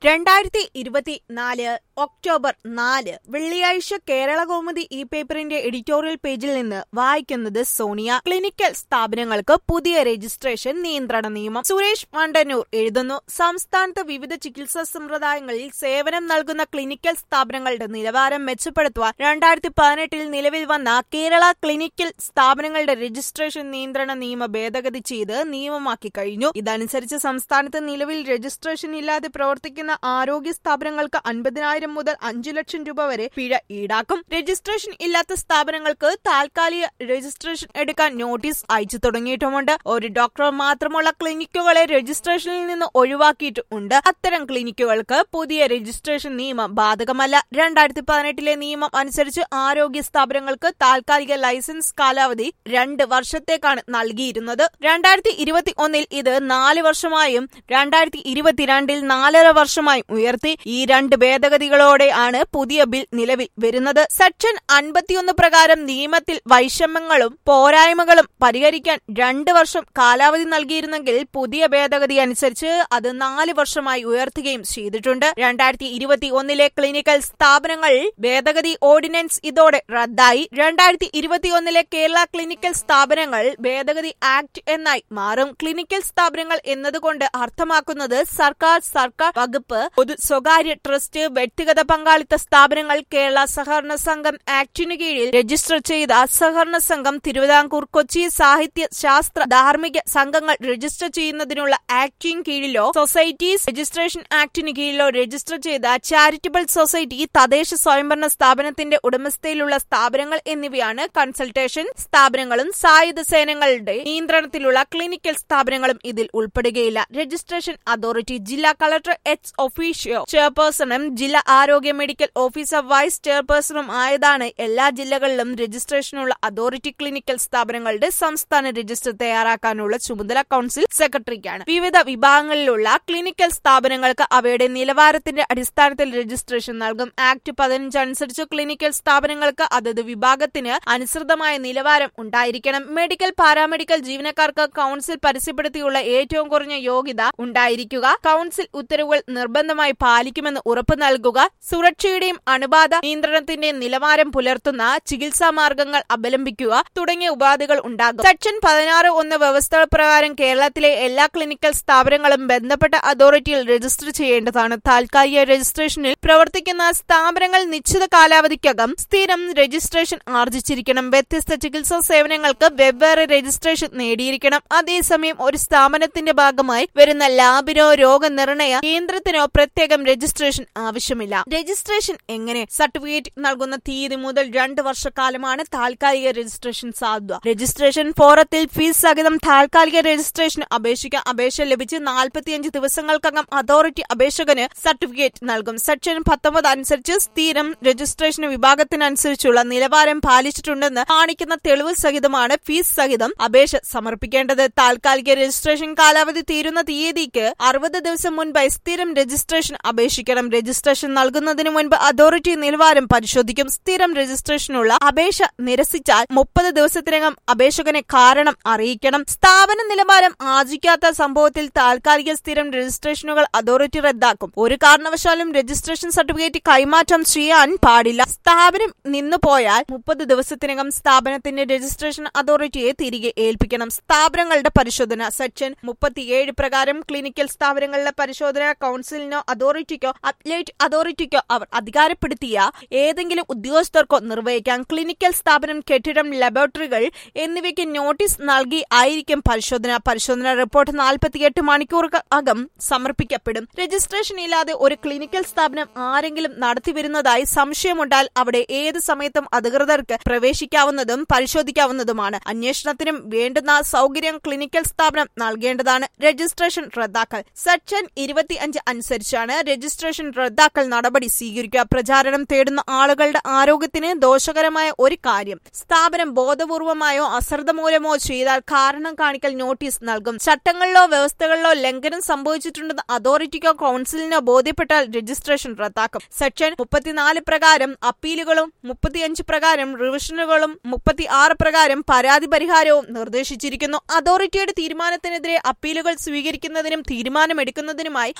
രണ്ടായിരത്തി ഇരുപത്തിനാല് ഒക്ടോബർ നാല് വെള്ളിയാഴ്ച കേരള കൗമുദി ഈ പേപ്പറിന്റെ എഡിറ്റോറിയൽ പേജിൽ നിന്ന് വായിക്കുന്നത് സോണിയ ക്ലിനിക്കൽ സ്ഥാപനങ്ങൾക്ക് പുതിയ രജിസ്ട്രേഷൻ നിയന്ത്രണ നിയമം സുരേഷ് മണ്ടന്നൂർ എഴുതുന്നു സംസ്ഥാനത്ത് വിവിധ ചികിത്സാ സമ്പ്രദായങ്ങളിൽ സേവനം നൽകുന്ന ക്ലിനിക്കൽ സ്ഥാപനങ്ങളുടെ നിലവാരം മെച്ചപ്പെടുത്തുവാൻ രണ്ടായിരത്തി പതിനെട്ടിൽ നിലവിൽ വന്ന കേരള ക്ലിനിക്കൽ സ്ഥാപനങ്ങളുടെ രജിസ്ട്രേഷൻ നിയന്ത്രണ നിയമ ഭേദഗതി ചെയ്ത് നിയമമാക്കി കഴിഞ്ഞു ഇതനുസരിച്ച് സംസ്ഥാനത്ത് നിലവിൽ രജിസ്ട്രേഷൻ ഇല്ലാതെ പ്രവർത്തിക്കുന്ന ആരോഗ്യ സ്ഥാപനങ്ങൾക്ക് അൻപതിനായിരം മുതൽ അഞ്ചു ലക്ഷം രൂപ വരെ പിഴ ഈടാക്കും രജിസ്ട്രേഷൻ ഇല്ലാത്ത സ്ഥാപനങ്ങൾക്ക് താൽക്കാലിക രജിസ്ട്രേഷൻ എടുക്കാൻ നോട്ടീസ് അയച്ചു തുടങ്ങിയിട്ടുമുണ്ട് ഒരു ഡോക്ടർ മാത്രമുള്ള ക്ലിനിക്കുകളെ രജിസ്ട്രേഷനിൽ നിന്ന് ഒഴിവാക്കിയിട്ടുണ്ട് അത്തരം ക്ലിനിക്കുകൾക്ക് പുതിയ രജിസ്ട്രേഷൻ നിയമം ബാധകമല്ല രണ്ടായിരത്തി പതിനെട്ടിലെ നിയമം അനുസരിച്ച് ആരോഗ്യ സ്ഥാപനങ്ങൾക്ക് താൽക്കാലിക ലൈസൻസ് കാലാവധി രണ്ട് വർഷത്തേക്കാണ് നൽകിയിരുന്നത് രണ്ടായിരത്തി ഇരുപത്തി ഒന്നിൽ ഇത് നാല് വർഷമായും രണ്ടായിരത്തി ഇരുപത്തിരണ്ടിൽ നാലര വർഷമായും ഉയർത്തി ഈ രണ്ട് ഭേദഗതികളോടെ ആണ് പുതിയ ബിൽ നിലവിൽ വരുന്നത് സെക്ഷൻ അൻപത്തിയൊന്ന് പ്രകാരം നിയമത്തിൽ വൈഷമ്യങ്ങളും പോരായ്മകളും പരിഹരിക്കാൻ രണ്ട് വർഷം കാലാവധി നൽകിയിരുന്നെങ്കിൽ പുതിയ ഭേദഗതി അനുസരിച്ച് അത് നാല് വർഷമായി ഉയർത്തുകയും ചെയ്തിട്ടുണ്ട് രണ്ടായിരത്തി ഇരുപത്തി ഒന്നിലെ ക്ലിനിക്കൽ സ്ഥാപനങ്ങൾ ഭേദഗതി ഓർഡിനൻസ് ഇതോടെ റദ്ദായി രണ്ടായിരത്തി ഇരുപത്തിയൊന്നിലെ കേരള ക്ലിനിക്കൽ സ്ഥാപനങ്ങൾ ഭേദഗതി ആക്ട് എന്നായി മാറും ക്ലിനിക്കൽ സ്ഥാപനങ്ങൾ എന്നതുകൊണ്ട് അർത്ഥമാക്കുന്നത് സർക്കാർ സർക്കാർ വകുപ്പ് പൊതു സ്വകാര്യ ട്രസ്റ്റ് വ്യക്തിഗത പങ്കാളിത്ത സ്ഥാപനങ്ങൾ കേരള സഹകരണ സംഘം ആക്ടിനു കീഴിൽ രജിസ്റ്റർ ചെയ്ത സഹകരണ സംഘം തിരുവിതാംകൂർ കൊച്ചി സാഹിത്യ ശാസ്ത്ര ധാർമ്മിക സംഘങ്ങൾ രജിസ്റ്റർ ചെയ്യുന്നതിനുള്ള ആക്ടിന് കീഴിലോ സൊസൈറ്റീസ് രജിസ്ട്രേഷൻ ആക്ടിന് കീഴിലോ രജിസ്റ്റർ ചെയ്ത ചാരിറ്റബിൾ സൊസൈറ്റി തദ്ദേശ സ്വയംഭരണ സ്ഥാപനത്തിന്റെ ഉടമസ്ഥയിലുള്ള സ്ഥാപനങ്ങൾ എന്നിവയാണ് കൺസൾട്ടേഷൻ സ്ഥാപനങ്ങളും സായുധ സേനകളുടെ നിയന്ത്രണത്തിലുള്ള ക്ലിനിക്കൽ സ്ഥാപനങ്ങളും ഇതിൽ ഉൾപ്പെടുകയില്ല രജിസ്ട്രേഷൻ അതോറിറ്റി ജില്ലാ കളക്ടർ എച്ച് ഒഫീഷ്യോ ചെയർപേഴ്സണും ജില്ലാ ആരോഗ്യ മെഡിക്കൽ ഓഫീസർ വൈസ് ചെയർപേഴ്സണും ആയതാണ് എല്ലാ ജില്ലകളിലും രജിസ്ട്രേഷനുള്ള അതോറിറ്റി ക്ലിനിക്കൽ സ്ഥാപനങ്ങളുടെ സംസ്ഥാന രജിസ്റ്റർ തയ്യാറാക്കാനുള്ള ചുമതല കൌൺസിൽ സെക്രട്ടറിക്കാണ് വിവിധ വിഭാഗങ്ങളിലുള്ള ക്ലിനിക്കൽ സ്ഥാപനങ്ങൾക്ക് അവയുടെ നിലവാരത്തിന്റെ അടിസ്ഥാനത്തിൽ രജിസ്ട്രേഷൻ നൽകും ആക്ട് പതിനഞ്ച് അനുസരിച്ച് ക്ലിനിക്കൽ സ്ഥാപനങ്ങൾക്ക് അതത് വിഭാഗത്തിന് അനുസൃതമായ നിലവാരം ഉണ്ടായിരിക്കണം മെഡിക്കൽ പാരാമെഡിക്കൽ ജീവനക്കാർക്ക് കൌൺസിൽ പരസ്യപ്പെടുത്തിയുള്ള ഏറ്റവും കുറഞ്ഞ യോഗ്യത ഉണ്ടായിരിക്കുക കൌൺസിൽ ഉത്തരവുകൾ നിർബന്ധമായി പാലിക്കുമെന്ന് ഉറപ്പു നൽകുക സുരക്ഷയുടെയും അണുബാധ നിയന്ത്രണത്തിന്റെയും നിലവാരം പുലർത്തുന്ന ചികിത്സാ മാർഗങ്ങൾ അവലംബിക്കുക തുടങ്ങിയ ഉപാധികൾ ഉണ്ടാകും സെക്ഷൻ പതിനാറ് ഒന്ന് വ്യവസ്ഥകൾ പ്രകാരം കേരളത്തിലെ എല്ലാ ക്ലിനിക്കൽ സ്ഥാപനങ്ങളും ബന്ധപ്പെട്ട അതോറിറ്റിയിൽ രജിസ്റ്റർ ചെയ്യേണ്ടതാണ് താൽക്കാലിക രജിസ്ട്രേഷനിൽ പ്രവർത്തിക്കുന്ന സ്ഥാപനങ്ങൾ നിശ്ചിത കാലാവധിക്കകം സ്ഥിരം രജിസ്ട്രേഷൻ ആർജിച്ചിരിക്കണം വ്യത്യസ്ത ചികിത്സാ സേവനങ്ങൾക്ക് വെവ്വേറെ രജിസ്ട്രേഷൻ നേടിയിരിക്കണം അതേസമയം ഒരു സ്ഥാപനത്തിന്റെ ഭാഗമായി വരുന്ന ലാബിനോ രോഗനിർണയ കേന്ദ്രത്തിനോ പ്രത്യേകം രജിസ്ട്രേഷൻ ആവശ്യമില്ല രജിസ്ട്രേഷൻ എങ്ങനെ സർട്ടിഫിക്കറ്റ് നൽകുന്ന തീയതി മുതൽ രണ്ട് വർഷക്കാലമാണ് താൽക്കാലിക രജിസ്ട്രേഷൻ സാധുത രജിസ്ട്രേഷൻ ഫോറത്തിൽ ഫീസ് സഹിതം താൽക്കാലിക രജിസ്ട്രേഷൻ അപേക്ഷിക്കാൻ അപേക്ഷ ലഭിച്ച് നാൽപ്പത്തിയഞ്ച് ദിവസങ്ങൾക്കകം അതോറിറ്റി അപേക്ഷകന് സർട്ടിഫിക്കറ്റ് നൽകും സെക്ഷൻ പത്തൊമ്പത് അനുസരിച്ച് സ്ഥിരം രജിസ്ട്രേഷൻ വിഭാഗത്തിനനുസരിച്ചുള്ള നിലവാരം പാലിച്ചിട്ടുണ്ടെന്ന് കാണിക്കുന്ന തെളിവ് സഹിതമാണ് ഫീസ് സഹിതം അപേക്ഷ സമർപ്പിക്കേണ്ടത് താൽക്കാലിക രജിസ്ട്രേഷൻ കാലാവധി തീരുന്ന തീയതിക്ക് അറുപത് ദിവസം മുൻപായി സ്ഥിരം രജിസ്ട്രേഷൻ അപേക്ഷിക്കണം രജിസ്ട്രേഷൻ നൽകുന്നതിന് മുൻപ് അതോറിറ്റി നിലവാരം പരിശോധിക്കും സ്ഥിരം രജിസ്ട്രേഷനുള്ള അപേക്ഷ നിരസിച്ചാൽ മുപ്പത് ദിവസത്തിനകം അപേക്ഷകനെ കാരണം അറിയിക്കണം സ്ഥാപന നിലവാരം ആർജിക്കാത്ത സംഭവത്തിൽ താൽക്കാലിക സ്ഥിരം രജിസ്ട്രേഷനുകൾ അതോറിറ്റി റദ്ദാക്കും ഒരു കാരണവശാലും രജിസ്ട്രേഷൻ സർട്ടിഫിക്കറ്റ് കൈമാറ്റം ചെയ്യാൻ പാടില്ല സ്ഥാപനം നിന്നു പോയാൽ മുപ്പത് ദിവസത്തിനകം സ്ഥാപനത്തിന്റെ രജിസ്ട്രേഷൻ അതോറിറ്റിയെ തിരികെ ഏൽപ്പിക്കണം സ്ഥാപനങ്ങളുടെ പരിശോധന സെക്ഷൻ മുപ്പത്തിയേഴ് പ്രകാരം ക്ലിനിക്കൽ സ്ഥാപനങ്ങളുടെ പരിശോധന കൌൺസിലിനോ അതോറിറ്റിക്കോ അപ്ലേറ്റ് അതോറിറ്റിക്കോ അവർ അധികാരപ്പെടുത്തിയ ഏതെങ്കിലും ഉദ്യോഗസ്ഥർക്കോ നിർവഹിക്കാം ക്ലിനിക്കൽ സ്ഥാപനം കെട്ടിടം ലബോറട്ടറികൾ എന്നിവയ്ക്ക് നോട്ടീസ് നൽകി ആയിരിക്കും പരിശോധന പരിശോധന റിപ്പോർട്ട് നാൽപ്പത്തിയെട്ട് മണിക്കൂറകം സമർപ്പിക്കപ്പെടും രജിസ്ട്രേഷൻ ഇല്ലാതെ ഒരു ക്ലിനിക്കൽ സ്ഥാപനം ആരെങ്കിലും നടത്തിവരുന്നതായി സംശയമുണ്ടാൽ അവിടെ ഏത് സമയത്തും അധികൃതർക്ക് പ്രവേശിക്കാവുന്നതും പരിശോധിക്കാവുന്നതുമാണ് അന്വേഷണത്തിനും വേണ്ടുന്ന സൗകര്യം ക്ലിനിക്കൽ സ്ഥാപനം നൽകേണ്ടതാണ് രജിസ്ട്രേഷൻ റദ്ദാക്കൽ സെക്ഷൻ ഇരുപത്തിയഞ്ച് അനുസരിച്ചാണ് രജിസ്ട്രേഷൻ റദ്ദാക്കൽ നടപടി സ്വീകരിക്കുക പ്രചാരണം തേടുന്ന ആളുകളുടെ ആരോഗ്യത്തിന് ദോഷകരമായ ഒരു കാര്യം സ്ഥാപനം ബോധപൂർവമായോ അശ്രദ്ധമൂലമോ ചെയ്താൽ കാരണം കാണിക്കൽ നോട്ടീസ് നൽകും ചട്ടങ്ങളിലോ വ്യവസ്ഥകളിലോ ലംഘനം സംഭവിച്ചിട്ടുണ്ടെന്ന് അതോറിറ്റിക്കോ കൌൺസിലിനോ ബോധ്യപ്പെട്ടാൽ രജിസ്ട്രേഷൻ റദ്ദാക്കും സെക്ഷൻ മുപ്പത്തിനാല് പ്രകാരം അപ്പീലുകളും മുപ്പത്തിയഞ്ച് പ്രകാരം റിവിഷനുകളും മുപ്പത്തി ആറ് പ്രകാരം പരാതി പരിഹാരവും നിർദ്ദേശിച്ചിരിക്കുന്നു അതോറിറ്റിയുടെ തീരുമാനത്തിനെതിരെ അപ്പീലുകൾ സ്വീകരിക്കുന്നതിനും തീരുമാനമെടുക്കുന്നതിനുമായി ആരോഗ്യ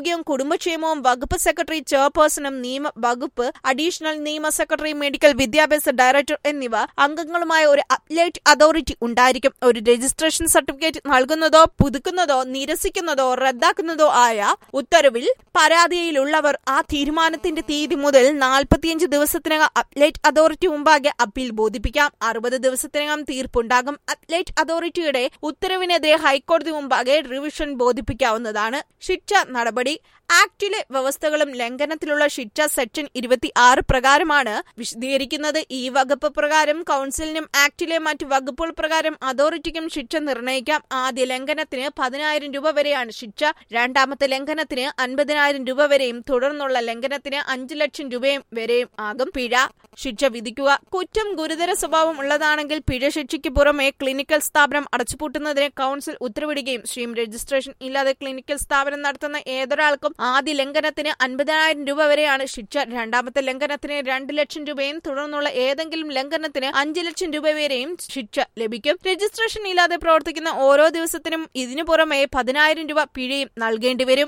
ആരോഗ്യവും കുടുംബക്ഷേമവും വകുപ്പ് സെക്രട്ടറി ചെയർപേഴ്സണും നിയമ വകുപ്പ് അഡീഷണൽ നിയമ സെക്രട്ടറി മെഡിക്കൽ വിദ്യാഭ്യാസ ഡയറക്ടർ എന്നിവ അംഗങ്ങളുമായ ഒരു അത്ലറ്റ് അതോറിറ്റി ഉണ്ടായിരിക്കും ഒരു രജിസ്ട്രേഷൻ സർട്ടിഫിക്കറ്റ് നൽകുന്നതോ പുതുക്കുന്നതോ നിരസിക്കുന്നതോ റദ്ദാക്കുന്നതോ ആയ ഉത്തരവിൽ പരാതിയിലുള്ളവർ ആ തീരുമാനത്തിന്റെ തീയതി മുതൽ നാൽപ്പത്തിയഞ്ച് ദിവസത്തിനകം അത്ലറ്റ് അതോറിറ്റി മുമ്പാകെ അപ്പീൽ ബോധിപ്പിക്കാം അറുപത് ദിവസത്തിനകം തീർപ്പുണ്ടാകും അത്ലറ്റ് അതോറിറ്റിയുടെ ഉത്തരവിനെതിരെ ഹൈക്കോടതി മുമ്പാകെ റിവിഷൻ ബോധിപ്പിക്കാവുന്നതാണ് ശിക്ഷ നടപടി ആക്ടിലെ വ്യവസ്ഥകളും ലംഘനത്തിലുള്ള ശിക്ഷ സെക്ഷൻ ഇരുപത്തി ആറ് പ്രകാരമാണ് വിശദീകരിക്കുന്നത് ഈ വകുപ്പ് പ്രകാരം കൌൺസിലിനും ആക്ടിലെ മറ്റു വകുപ്പുകൾ പ്രകാരം അതോറിറ്റിക്കും ശിക്ഷ നിർണ്ണയിക്കാം ആദ്യ ലംഘനത്തിന് പതിനായിരം രൂപ വരെയാണ് ശിക്ഷ രണ്ടാമത്തെ ലംഘനത്തിന് അൻപതിനായിരം രൂപ വരെയും തുടർന്നുള്ള ലംഘനത്തിന് അഞ്ചു ലക്ഷം രൂപയും വരെയും ആകും പിഴ ശിക്ഷ വിധിക്കുക കുറ്റം ഗുരുതര സ്വഭാവം ഉള്ളതാണെങ്കിൽ പിഴ ശിക്ഷയ്ക്ക് പുറമെ ക്ലിനിക്കൽ സ്ഥാപനം അടച്ചുപൂട്ടുന്നതിന് കൌൺസിൽ ഉത്തരവിടുകയും സ്ട്രീം രജിസ്ട്രേഷൻ ഇല്ലാതെ ക്ലിനിക്കൽ സ്ഥാപനം നടത്തുന്ന ഏതൊരാൾക്കും ആദ്യ ലംഘനത്തിന് അൻപതിനായിരം രൂപ വരെയാണ് ശിക്ഷ രണ്ടാമത്തെ ലംഘനത്തിന് രണ്ട് ലക്ഷം രൂപയും തുടർന്നുള്ള ഏതെങ്കിലും ലംഘനത്തിന് അഞ്ച് ലക്ഷം രൂപ വരെയും ശിക്ഷ ലഭിക്കും രജിസ്ട്രേഷൻ ഇല്ലാതെ പ്രവർത്തിക്കുന്ന ഓരോ ദിവസത്തിനും ഇതിനു പുറമെ പതിനായിരം രൂപ പിഴയും നൽകേണ്ടി വരും